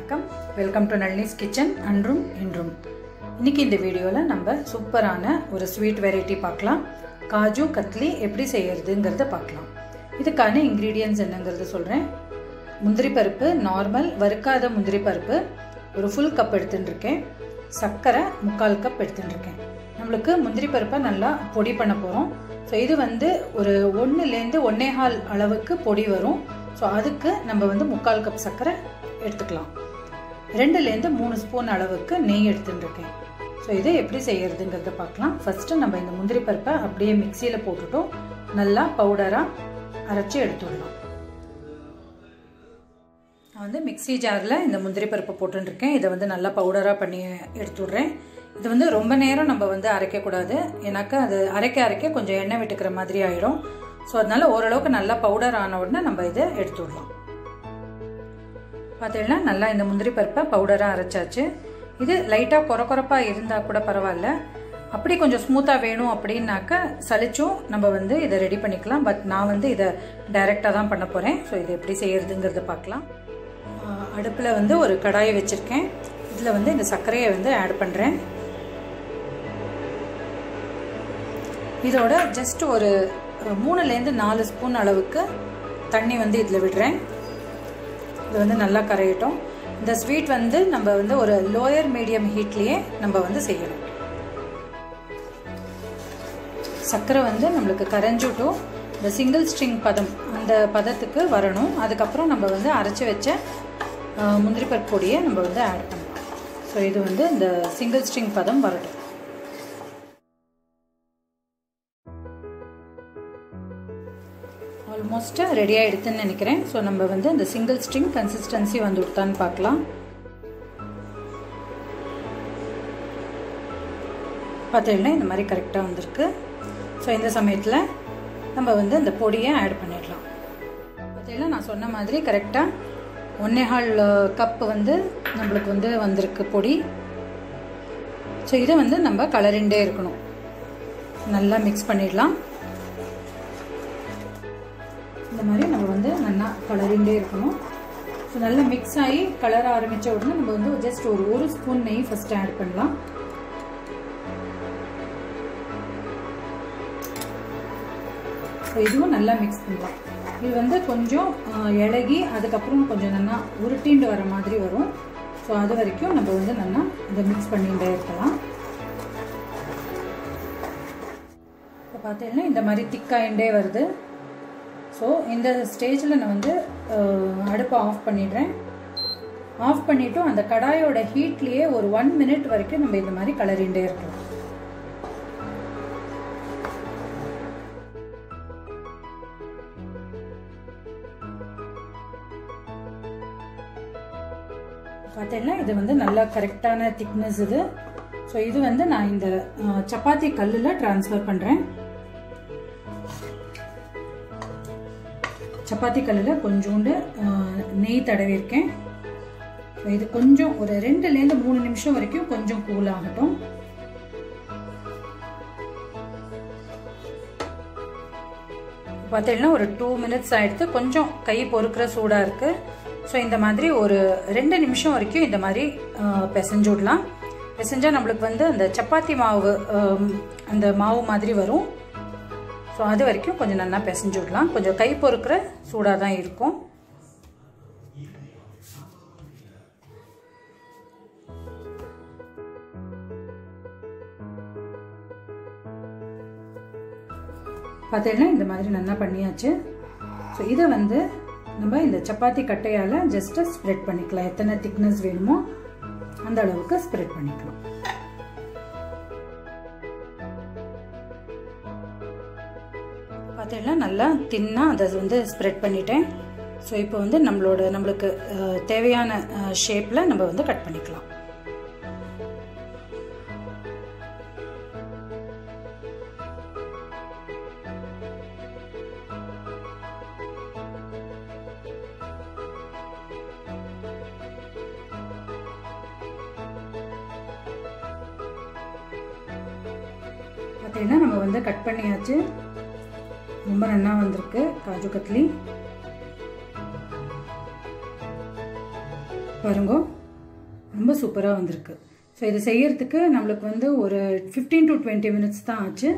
வணக்கம் welcome to Nalini's kitchen அன்றும் இன்றும் இன்னைக்கு இந்த வீடியோவில் நம்ம சூப்பரான ஒரு ஸ்வீட் வெரைட்டி பார்க்கலாம் காஜு கத்லி எப்படி செய்யறதுங்கிறத பார்க்கலாம் இதுக்கான இன்க்ரீடியன்ஸ் என்னங்கிறத சொல்கிறேன் முந்திரி பருப்பு நார்மல் வறுக்காத முந்திரி பருப்பு ஒரு ஃபுல் கப் எடுத்துட்டு இருக்கேன் சர்க்கரை முக்கால் கப் எடுத்துட்டு இருக்கேன் நம்மளுக்கு முந்திரி பருப்பை நல்லா பொடி பண்ண போகிறோம் ஸோ இது வந்து ஒரு ஒன்றுலேருந்து ஒன்னேகால் அளவுக்கு பொடி வரும் ஸோ அதுக்கு நம்ம வந்து முக்கால் கப் சர்க்கரை எடுத்துக்கலாம் ரெண்டுலேருந்து மூணு ஸ்பூன் அளவுக்கு நெய் எடுத்துட்டுருக்கேன் ஸோ இதை எப்படி செய்யறதுங்கிறத பார்க்கலாம் ஃபஸ்ட்டு நம்ம இந்த முந்திரி பருப்பை அப்படியே மிக்சியில் போட்டுட்டோம் நல்லா பவுடராக அரைச்சி எடுத்துடலாம் நான் வந்து மிக்சி ஜாரில் இந்த முந்திரி பருப்பை போட்டுருக்கேன் இதை வந்து நல்லா பவுடராக பண்ணி எடுத்துடுறேன் இது வந்து ரொம்ப நேரம் நம்ம வந்து அரைக்கக்கூடாது ஏன்னாக்கா அது அரைக்க அரைக்க கொஞ்சம் எண்ணெய் விட்டுக்கிற மாதிரி ஆகிடும் ஸோ அதனால ஓரளவுக்கு நல்லா பவுடர் ஆன உடனே நம்ம இதை எடுத்துடலாம் பார்த்தீங்கன்னா நல்லா இந்த முந்திரி பருப்பை பவுடராக அரைச்சாச்சு இது லைட்டாக குறை குறைப்பாக இருந்தால் கூட பரவாயில்ல அப்படி கொஞ்சம் ஸ்மூத்தாக வேணும் அப்படின்னாக்கா சளிச்சும் நம்ம வந்து இதை ரெடி பண்ணிக்கலாம் பட் நான் வந்து இதை டைரெக்டாக தான் பண்ண போகிறேன் ஸோ இது எப்படி செய்யறதுங்கிறத பார்க்கலாம் அடுப்பில் வந்து ஒரு கடாயை வச்சுருக்கேன் இதில் வந்து இந்த சர்க்கரையை வந்து ஆட் பண்ணுறேன் இதோட ஜஸ்ட் ஒரு மூணுலேருந்து நாலு ஸ்பூன் அளவுக்கு தண்ணி வந்து இதில் விடுறேன் இது வந்து நல்லா கரையட்டும் இந்த ஸ்வீட் வந்து நம்ம வந்து ஒரு லோயர் மீடியம் ஹீட்லேயே நம்ம வந்து செய்யணும் சர்க்கரை வந்து நம்மளுக்கு கரைஞ்சுட்டும் இந்த சிங்கிள் ஸ்ட்ரிங் பதம் அந்த பதத்துக்கு வரணும் அதுக்கப்புறம் நம்ம வந்து அரைச்சி வச்ச முந்திரி பருப்பு பொடியை நம்ம வந்து ஆட் பண்ணலாம் ஸோ இது வந்து இந்த சிங்கிள் ஸ்ட்ரிங் பதம் வரட்டும் ஆல்மோஸ்ட் ரெடி ஆகிடுதுன்னு நினைக்கிறேன் ஸோ நம்ம வந்து இந்த சிங்கிள் ஸ்ட்ரிங் கன்சிஸ்டன்சி வந்து கொடுத்தான்னு பார்க்கலாம் பார்த்தீங்கன்னா இந்த மாதிரி கரெக்டாக வந்திருக்கு ஸோ இந்த சமயத்தில் நம்ம வந்து இந்த பொடியை ஆட் பண்ணிடலாம் பார்த்தீங்கன்னா நான் சொன்ன மாதிரி கரெக்டாக ஒன்னேகால் கப் வந்து நம்மளுக்கு வந்து வந்திருக்கு பொடி ஸோ இதை வந்து நம்ம கலரிண்டே இருக்கணும் நல்லா மிக்ஸ் பண்ணிடலாம் இந்த மாதிரி நம்ம வந்து நல்லா கலரிண்டே இருக்கணும் ஸோ நல்லா மிக்ஸ் ஆகி கலர ஆரம்பித்த உடனே நம்ம வந்து ஜஸ்ட் ஒரு ஒரு ஸ்பூன் நெய் ஃபஸ்ட் ஆட் பண்ணலாம் ஸோ இதுவும் நல்லா மிக்ஸ் பண்ணலாம் இது வந்து கொஞ்சம் இலகி அதுக்கப்புறம் கொஞ்சம் நல்லா உருட்டிண்டு வர மாதிரி வரும் ஸோ அது வரைக்கும் நம்ம வந்து நல்லா இதை மிக்ஸ் பண்ணிகிட்டே இருக்கலாம் இப்போ பார்த்தீங்கன்னா இந்த மாதிரி திக்காயிண்டே வருது ஸோ இந்த ஸ்டேஜில் நான் வந்து அடுப்பை ஆஃப் பண்ணிடுறேன் ஆஃப் பண்ணிவிட்டும் அந்த கடாயோட ஹீட்லேயே ஒரு ஒன் மினிட் வரைக்கும் நம்ம இந்த மாதிரி கலரிண்டே இருக்கலாம் பார்த்தீங்கன்னா இது வந்து நல்லா கரெக்டான திக்னஸ் இது ஸோ இது வந்து நான் இந்த சப்பாத்தி கல்லில் டிரான்ஸ்ஃபர் பண்ணுறேன் சப்பாத்தி கல்லில் கொஞ்சோண்டு நெய் தடவிருக்கேன் இது கொஞ்சம் ஒரு ரெண்டுலேருந்து மூணு நிமிஷம் வரைக்கும் கொஞ்சம் கூல் ஆகட்டும் பார்த்தீங்கன்னா ஒரு டூ மினிட்ஸ் ஆகிடுத்து கொஞ்சம் கை பொறுக்கிற சூடாக இருக்குது ஸோ இந்த மாதிரி ஒரு ரெண்டு நிமிஷம் வரைக்கும் இந்த மாதிரி பிசைஞ்சு விடலாம் பிசைஞ்சால் நம்மளுக்கு வந்து அந்த சப்பாத்தி மாவு அந்த மாவு மாதிரி வரும் ஸோ அது வரைக்கும் கொஞ்சம் நல்லா பிசைஞ்சு விடலாம் கொஞ்சம் கை பொறுக்கிற சூடாக தான் இருக்கும் பார்த்தீங்கன்னா இந்த மாதிரி நல்லா பண்ணியாச்சு ஸோ இதை வந்து நம்ம இந்த சப்பாத்தி கட்டையால் ஜஸ்ட்டு ஸ்ப்ரெட் பண்ணிக்கலாம் எத்தனை திக்னஸ் வேணுமோ அந்த அளவுக்கு ஸ்ப்ரெட் பண்ணிக்கலாம் பார்த்தீங்கன்னா நல்லா தின்னாக அதை வந்து ஸ்ப்ரெட் பண்ணிட்டேன் ஸோ இப்போ வந்து நம்மளோட நம்மளுக்கு தேவையான ஷேப்பில் நம்ம வந்து கட் பண்ணிக்கலாம் பார்த்தீங்கன்னா நம்ம வந்து கட் பண்ணியாச்சு ரொம்ப நல்லா வந்திருக்கு காஜு கத்லி பாருங்க ரொம்ப சூப்பராக வந்திருக்கு ஸோ இது செய்யறதுக்கு நம்மளுக்கு வந்து ஒரு ஃபிஃப்டீன் டு டுவெண்ட்டி மினிட்ஸ் தான் ஆச்சு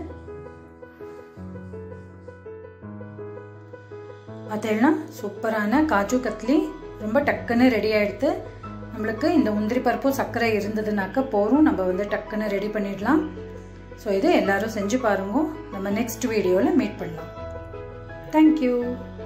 பார்த்தீங்கன்னா சூப்பரான காஜு கத்லி ரொம்ப டக்குன்னு ரெடி ஆகிடுது நம்மளுக்கு இந்த முந்திரி பருப்பும் சர்க்கரை இருந்ததுனாக்க போரும் நம்ம வந்து டக்குன்னு ரெடி பண்ணிடலாம் ஸோ இது எல்லாரும் செஞ்சு பாருங்க நம்ம நெக்ஸ்ட் வீடியோவில் மீட் பண்ணலாம் தேங்க்யூ